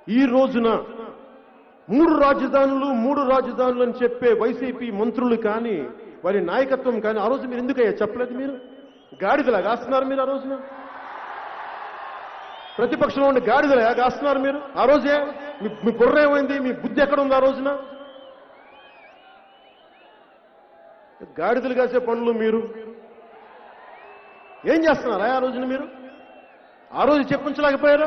ఈ రోజున మూడు రాజధానులు మూడు రాజధానులు అని చెప్పే వైసీపీ మంత్రులు కానీ వారి నాయకత్వం కానీ ఆ రోజు మీరు ఎందుకయ్యా చెప్పలేదు మీరు గాడిదలా కాస్తున్నారు మీరు ఆ రోజున ప్రతిపక్షంలో ఉండి గాడిదలా కాస్తున్నారు మీరు ఆ రోజే మీ మీ బుర్ర ఏమైంది మీ బుద్ధి ఎక్కడ ఉంది ఆ రోజున గాడిదలు కాసే పనులు మీరు ఏం చేస్తున్నారా ఆ రోజున మీరు ఆ రోజు చెప్పించలేకపోయారా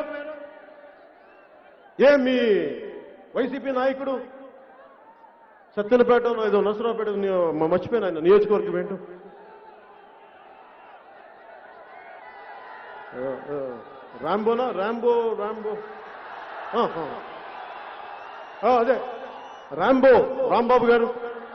ఏ మీ వైసీపీ నాయకుడు సత్యనపేట ఏదో నసరాపేట నియో- మ- మర్చిపోయాను ఆయన నియోజకవర్గం ఏంటో ఆ, ఆ, రాంబోనా రాంబో రాంబో ఆ, ఆ. ఆ, అదే రాంబో రాంబాబు గారు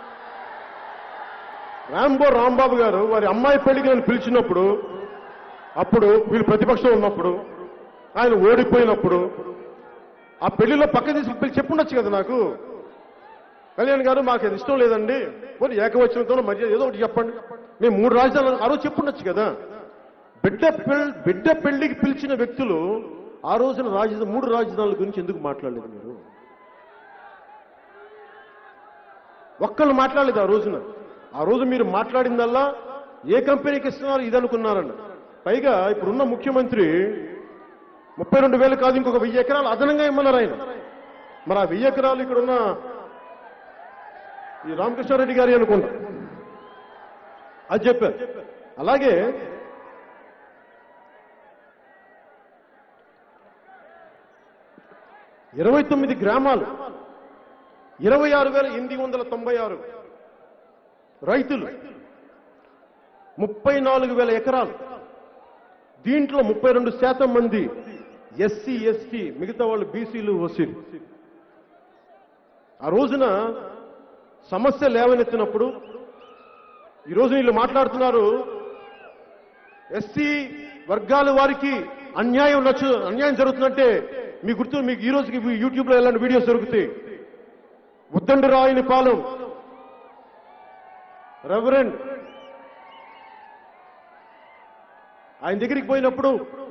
రాంబో రాంబాబు గారు వారి అమ్మాయి పెళ్లికి నన్ను పిలిచినప్పుడు అప్పుడు వీళ్ళు ప్రతిపక్షం ఉన్నప్పుడు ఆయన ఓడిపోయినప్పుడు ఆ పెళ్లిలో పక్క తీసి పిలిచి చెప్పుండొచ్చు కదా నాకు కళ్యాణ్ గారు మాకు అది ఇష్టం లేదండి పోనీ ఏకవచనంతో మర్యాద ఏదో ఒకటి చెప్పండి మేము మూడు రాజధానులు ఆ రోజు చెప్పుండొచ్చు కదా బిడ్డ పెళ్ బిడ్డ పెళ్లికి పిలిచిన వ్యక్తులు ఆ రోజున రాజధాని మూడు రాజధానుల గురించి ఎందుకు మాట్లాడలేదు మీరు ఒక్కళ్ళు మాట్లాడలేదు ఆ రోజున ఆ రోజు మీరు మాట్లాడిందల్లా ఏ కంపెనీకి ఇస్తున్నారు ఇది అనుకున్నారన్న పైగా ఇప్పుడున్న ముఖ్యమంత్రి ముప్పై రెండు వేలు కాదు ఇంకొక వెయ్యి ఎకరాలు అదనంగా ఇమ్మన్నారు ఆయన మరి ఆ వెయ్యి ఎకరాలు ఇక్కడున్న ఈ రామకృష్ణారెడ్డి గారి అనుకుంటా అది చెప్పారు అలాగే ఇరవై తొమ్మిది గ్రామాలు ఇరవై ఆరు వేల ఎనిమిది వందల తొంభై ఆరు రైతులు ముప్పై నాలుగు వేల ఎకరాలు దీంట్లో ముప్పై రెండు శాతం మంది ఎస్సీ ఎస్టీ మిగతా వాళ్ళు బీసీలు ఓసీలు ఆ రోజున సమస్య లేవనెత్తినప్పుడు ఈరోజు వీళ్ళు మాట్లాడుతున్నారు ఎస్సీ వర్గాల వారికి అన్యాయం నచ్చు అన్యాయం జరుగుతుందంటే మీ గుర్తు మీకు ఈ రోజుకి యూట్యూబ్లో ఎలాంటి వీడియోస్ దొరుకుతాయి ఉద్దండి రాయని పాలెం రెవరెండ్ ఆయన దగ్గరికి పోయినప్పుడు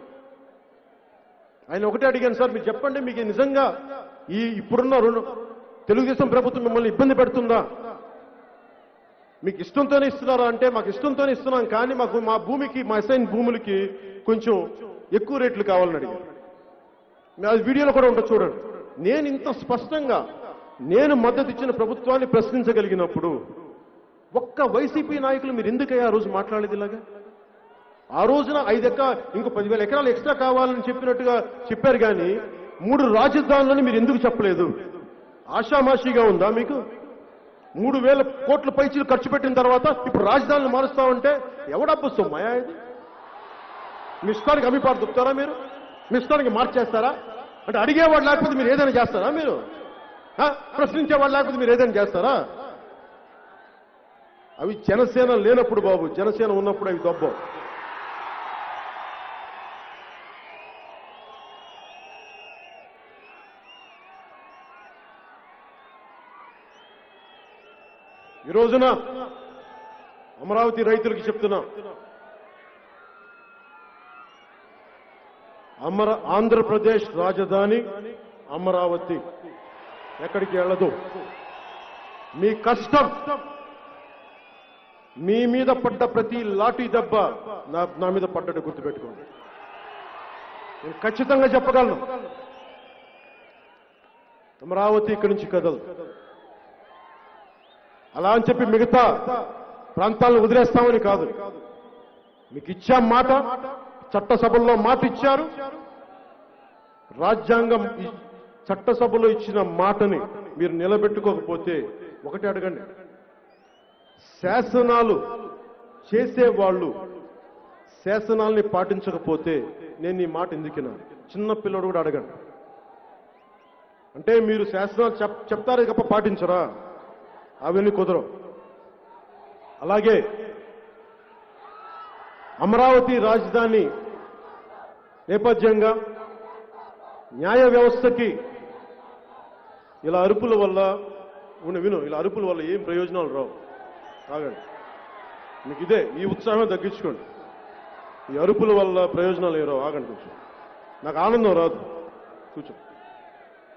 ఆయన ఒకటే అడిగాను సార్ మీరు చెప్పండి మీకు నిజంగా ఈ ఇప్పుడున్న రెండు తెలుగుదేశం ప్రభుత్వం మిమ్మల్ని ఇబ్బంది పెడుతుందా మీకు ఇష్టంతోనే ఇస్తున్నారా అంటే మాకు ఇష్టంతోనే ఇస్తున్నాం కానీ మాకు మా భూమికి మా అసైన్ భూములకి కొంచెం ఎక్కువ రేట్లు కావాలని అడిగారు మీ అది వీడియోలో కూడా ఉంటుంది చూడండి నేను ఇంత స్పష్టంగా నేను మద్దతు ఇచ్చిన ప్రభుత్వాన్ని ప్రశ్నించగలిగినప్పుడు ఒక్క వైసీపీ నాయకులు మీరు ఎందుకయ్యా ఆ రోజు మాట్లాడేది ఇలాగా ఆ రోజున ఐదు ఎక్క ఇంకో పదివేల ఎకరాలు ఎక్స్ట్రా కావాలని చెప్పినట్టుగా చెప్పారు కానీ మూడు రాజధానులని మీరు ఎందుకు చెప్పలేదు ఆషామాషిగా ఉందా మీకు మూడు వేల కోట్ల పైచీలు ఖర్చు పెట్టిన తర్వాత ఇప్పుడు రాజధానులు మారుస్తామంటే ఎవడబ్బు సొమ్మయా ఇది మీ ఇష్టానికి అమ్మిపాటు దుప్తారా మీరు మీ ఇష్టానికి మార్చేస్తారా అంటే అడిగేవాడు లేకపోతే మీరు ఏదైనా చేస్తారా మీరు ఆ? ప్రశ్నించేవాడు లేకపోతే మీరు ఏదైనా చేస్తారా అవి జనసేన లేనప్పుడు బాబు జనసేన ఉన్నప్పుడు అవి దొబ్బ ఈ రోజున అమరావతి రైతులకి చెప్తున్నా అమర ఆంధ్రప్రదేశ్ రాజధాని అమరావతి ఎక్కడికి వెళ్ళదు మీ కష్టం మీ మీద పడ్డ ప్రతి లాఠీ దెబ్బ నా నా మీద పడ్డట్టు గుర్తుపెట్టుకోండి నేను ఖచ్చితంగా చెప్పగలను అమరావతి ఇక్కడి నుంచి కదలు అలా అని చెప్పి మిగతా ప్రాంతాలను వదిలేస్తామని కాదు మీకు ఇచ్చాం మాట చట్టసభల్లో మాట ఇచ్చారు రాజ్యాంగం ఈ చట్టసభలో ఇచ్చిన మాటని మీరు నిలబెట్టుకోకపోతే ఒకటి అడగండి శాసనాలు చేసేవాళ్ళు శాసనాల్ని పాటించకపోతే నేను ఈ మాట ఎందుకినా చిన్న పిల్లడు కూడా అడగండి అంటే మీరు శాసనాలు చెప్ చెప్తారే తప్ప పాటించరా అవన్నీ కుదరవు అలాగే అమరావతి రాజధాని నేపథ్యంగా న్యాయ వ్యవస్థకి ఇలా అరుపుల వల్ల ఉన్న విను ఇలా అరుపుల వల్ల ఏం ప్రయోజనాలు రావు ఆగండి మీకు ఇదే ఈ ఉత్సాహం తగ్గించుకోండి ఈ అరుపుల వల్ల ప్రయోజనాలు ఏం రావు ఆగండి కొంచెం నాకు ఆనందం రాదు కూర్చో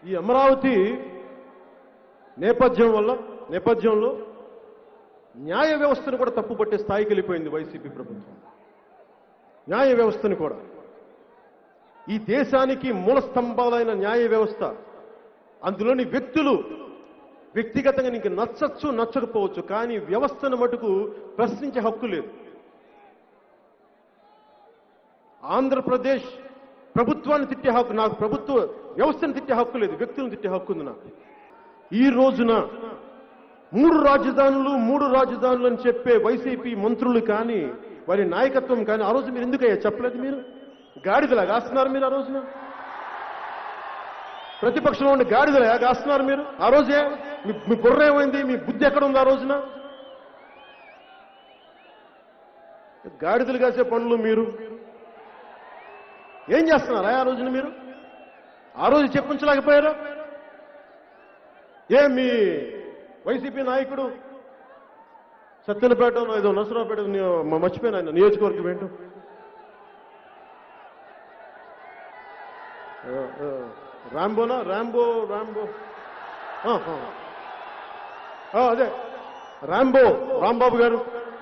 ఈ అమరావతి నేపథ్యం వల్ల నేపథ్యంలో న్యాయ వ్యవస్థను కూడా తప్పుపట్టే స్థాయికి వెళ్ళిపోయింది వైసీపీ ప్రభుత్వం న్యాయ వ్యవస్థని కూడా ఈ దేశానికి మూల స్తంభాలైన న్యాయ వ్యవస్థ అందులోని వ్యక్తులు వ్యక్తిగతంగా నీకు నచ్చచ్చు నచ్చకపోవచ్చు కానీ వ్యవస్థను మటుకు ప్రశ్నించే హక్కు లేదు ఆంధ్రప్రదేశ్ ప్రభుత్వాన్ని తిట్టే హక్కు నాకు ప్రభుత్వ వ్యవస్థను తిట్టే హక్కు లేదు వ్యక్తులను తిట్టే హక్కు ఉంది నాకు ఈ రోజున మూడు రాజధానులు మూడు రాజధానులు అని చెప్పే వైసీపీ మంత్రులు కానీ వారి నాయకత్వం కానీ ఆ రోజు మీరు ఎందుకయ్యా చెప్పలేదు మీరు గాడిదలా కాస్తున్నారు మీరు ఆ రోజున ప్రతిపక్షంలో ఉండి గాడిదలా కాస్తున్నారు మీరు ఆ రోజే మీ మీ బుర్ర ఏమైంది మీ బుద్ధి ఎక్కడ ఉంది ఆ రోజున గాడిదలు కాసే పనులు మీరు ఏం చేస్తున్నారా ఆ రోజున మీరు ఆ రోజు చెప్పించలేకపోయారా ఏ మీ వైసీపీ నాయకుడు సత్యనపేట ఏదో నసరాపేట ని- మ- మర్చిపోయాను ఆయన నియోజకవర్గం ఏంటో ఆ, ఆ, రాంబోనా రాంబో రాంబో ఆ, ఆ. ఆ, అదే రాంబో రాంబాబు గారు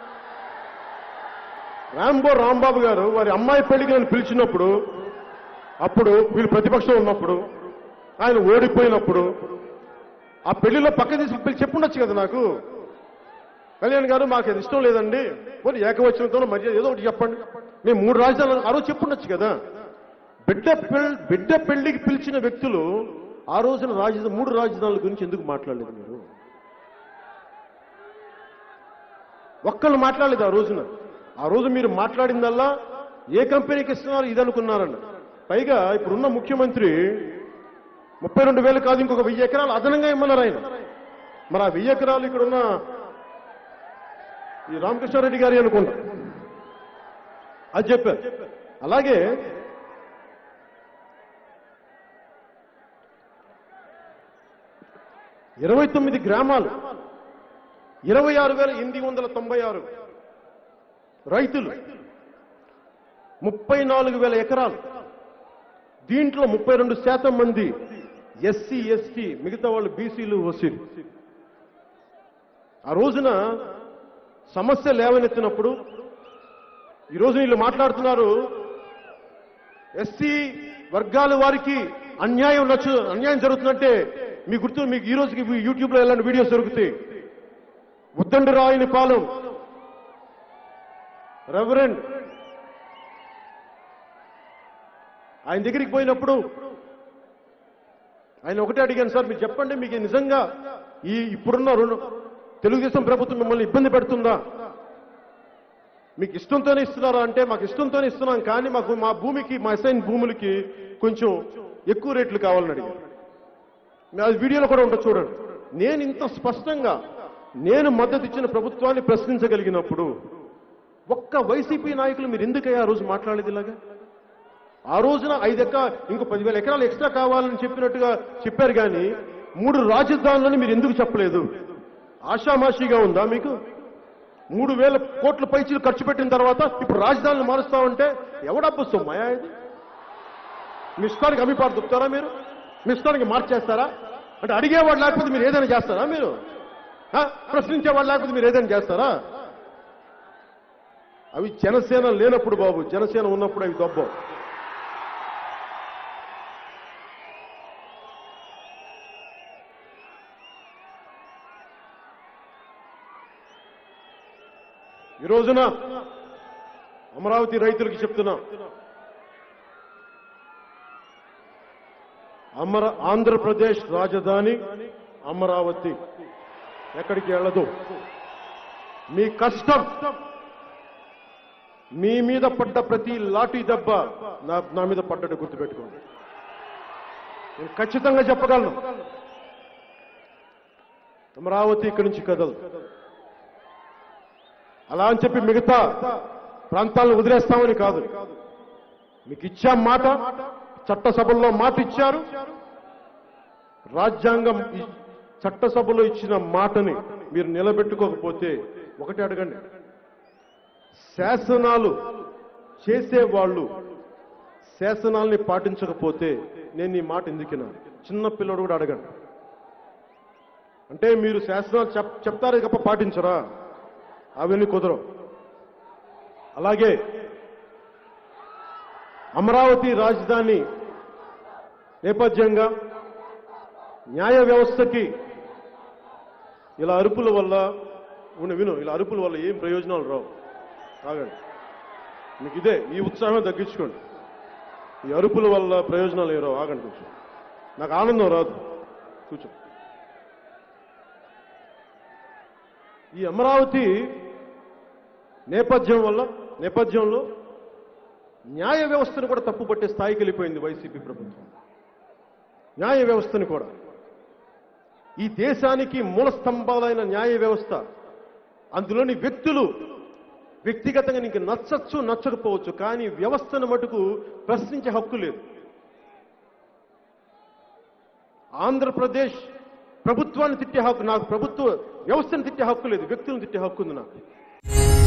రాంబో రాంబాబు గారు వారి అమ్మాయి పెళ్లికి నన్ను పిలిచినప్పుడు అప్పుడు వీళ్ళు ప్రతిపక్షం ఉన్నప్పుడు ఆయన ఓడిపోయినప్పుడు ఆ పెళ్లిలో పక్క తీసి పిలిచి చెప్పుండొచ్చు కదా నాకు కళ్యాణ్ గారు మాకు అది ఇష్టం లేదండి పోనీ ఏకవచనంతో మర్యాద ఏదో ఒకటి చెప్పండి మేము మూడు రాజధానులు ఆ రోజు చెప్పుండొచ్చు కదా బిడ్డ పెళ్ బిడ్డ పెళ్లికి పిలిచిన వ్యక్తులు ఆ రోజున రాజధాని మూడు రాజధానుల గురించి ఎందుకు మాట్లాడలేదు మీరు ఒక్కళ్ళు మాట్లాడలేదు ఆ రోజున ఆ రోజు మీరు మాట్లాడిందల్లా ఏ కంపెనీకి ఇస్తున్నారు ఇది అనుకున్నారన్న పైగా ఇప్పుడున్న ముఖ్యమంత్రి ముప్పై రెండు వేలు కాదు ఇంకొక వెయ్యి ఎకరాలు అదనంగా ఇమ్మన్నారు ఆయన మరి ఆ వెయ్యి ఎకరాలు ఇక్కడున్న ఈ రామకృష్ణారెడ్డి గారి అనుకుంటా అది చెప్పారు అలాగే ఇరవై తొమ్మిది గ్రామాలు ఇరవై ఆరు వేల ఎనిమిది వందల తొంభై ఆరు రైతులు ముప్పై నాలుగు వేల ఎకరాలు దీంట్లో ముప్పై రెండు శాతం మంది ఎస్సీ ఎస్టీ మిగతా వాళ్ళు బీసీలు ఓసీలు ఆ రోజున సమస్య లేవనెత్తినప్పుడు ఈరోజు వీళ్ళు మాట్లాడుతున్నారు ఎస్సీ వర్గాల వారికి అన్యాయం నచ్చు అన్యాయం జరుగుతుందంటే మీ గుర్తు మీకు ఈ రోజుకి యూట్యూబ్ లో ఎలాంటి వీడియోస్ దొరుకుతాయి ఉద్దండి రాయని పాలెం రెవరెండ్ ఆయన దగ్గరికి పోయినప్పుడు ఆయన ఒకటే అడిగాను సార్ మీరు చెప్పండి మీకు నిజంగా ఈ ఇప్పుడున్న రుణ- తెలుగుదేశం ప్రభుత్వం మిమ్మల్ని ఇబ్బంది పెడుతుందా మీకు ఇష్టంతోనే ఇస్తున్నారా అంటే మాకు ఇష్టంతోనే ఇస్తున్నాం కానీ మాకు మా భూమికి మా అసైన్ భూములకి కొంచెం ఎక్కువ రేట్లు కావాలని అడిగాను మీ అది వీడియోలో కూడా ఉంటుంది చూడండి నేను ఇంత స్పష్టంగా నేను మద్దతు ఇచ్చిన ప్రభుత్వాన్ని ప్రశ్నించగలిగినప్పుడు ఒక్క వైసీపీ నాయకులు మీరు ఎందుకయ్యా ఆ రోజు మాట్లాడేది ఇలాగా ఆ రోజున ఐదు ఎక్క ఇంకో పదివేల ఎకరాలు ఎక్స్ట్రా కావాలని చెప్పినట్టుగా చెప్పారు కానీ మూడు రాజధానులని మీరు ఎందుకు చెప్పలేదు ఆషామాషిగా ఉందా మీకు మూడు వేల కోట్ల పైచీలు ఖర్చు పెట్టిన తర్వాత ఇప్పుడు రాజధానులు మారుస్తామంటే ఎవడబ్బు సొమ్మయా ఇది మీ ఇష్టానికి అమ్మిపాటు దుప్తారా మీరు మీ ఇష్టానికి మార్చేస్తారా అంటే అడిగేవాడు లేకపోతే మీరు ఏదైనా చేస్తారా మీరు ఆ? ప్రశ్నించేవాడు లేకపోతే మీరు ఏదైనా చేస్తారా అవి జనసేన లేనప్పుడు బాబు జనసేన ఉన్నప్పుడు అవి దొబ్బవు ఈ రోజున అమరావతి రైతులకి చెప్తున్నా అమర ఆంధ్రప్రదేశ్ రాజధాని అమరావతి ఎక్కడికి వెళ్ళదు మీ కష్టం మీ మీద పడ్డ ప్రతి లాఠీ దెబ్బ నా నా మీద పడ్డట్టు గుర్తుపెట్టుకోండి నేను ఖచ్చితంగా చెప్పగలను అమరావతి ఇక్కడి నుంచి కదలు అలా అని చెప్పి మిగతా ప్రాంతాలను వదిలేస్తామని కాదు మీకు ఇచ్చాం మాట చట్టసభల్లో మాట ఇచ్చారు రాజ్యాంగం ఈ చట్టసభలో ఇచ్చిన మాటని మీరు నిలబెట్టుకోకపోతే ఒకటి అడగండి శాసనాలు చేసేవాళ్ళు శాసనాల్ని పాటించకపోతే నేను ఈ మాట ఎందుకినా చిన్న పిల్లడు కూడా అడగండి అంటే మీరు శాసనాలు చెప్ చెప్తారే తప్ప పాటించరా అవన్నీ కుదరవు అలాగే అమరావతి రాజధాని నేపథ్యంగా న్యాయ వ్యవస్థకి ఇలా అరుపుల వల్ల విను విను ఇలా అరుపుల వల్ల ఏం ప్రయోజనాలు రావు ఆగండి మీకు ఇదే ఈ ఉత్సాహం తగ్గించుకోండి ఈ అరుపుల వల్ల ప్రయోజనాలు ఏం రావు ఆగండి కూర్చో నాకు ఆనందం రాదు కూర్చో ఈ అమరావతి నేపథ్యం వల్ల నేపథ్యంలో న్యాయ వ్యవస్థను కూడా తప్పుపట్టే స్థాయికి వెళ్ళిపోయింది వైసీపీ ప్రభుత్వం న్యాయ వ్యవస్థని కూడా ఈ దేశానికి మూల స్తంభాలైన న్యాయ వ్యవస్థ అందులోని వ్యక్తులు వ్యక్తిగతంగా నీకు నచ్చచ్చు నచ్చకపోవచ్చు కానీ వ్యవస్థను మటుకు ప్రశ్నించే హక్కు లేదు ఆంధ్రప్రదేశ్ ప్రభుత్వాన్ని తిట్టే హక్కు నాకు ప్రభుత్వ వ్యవస్థను తిట్టే హక్కు లేదు వ్యక్తులను తిట్టే హక్కు ఉంది నాకు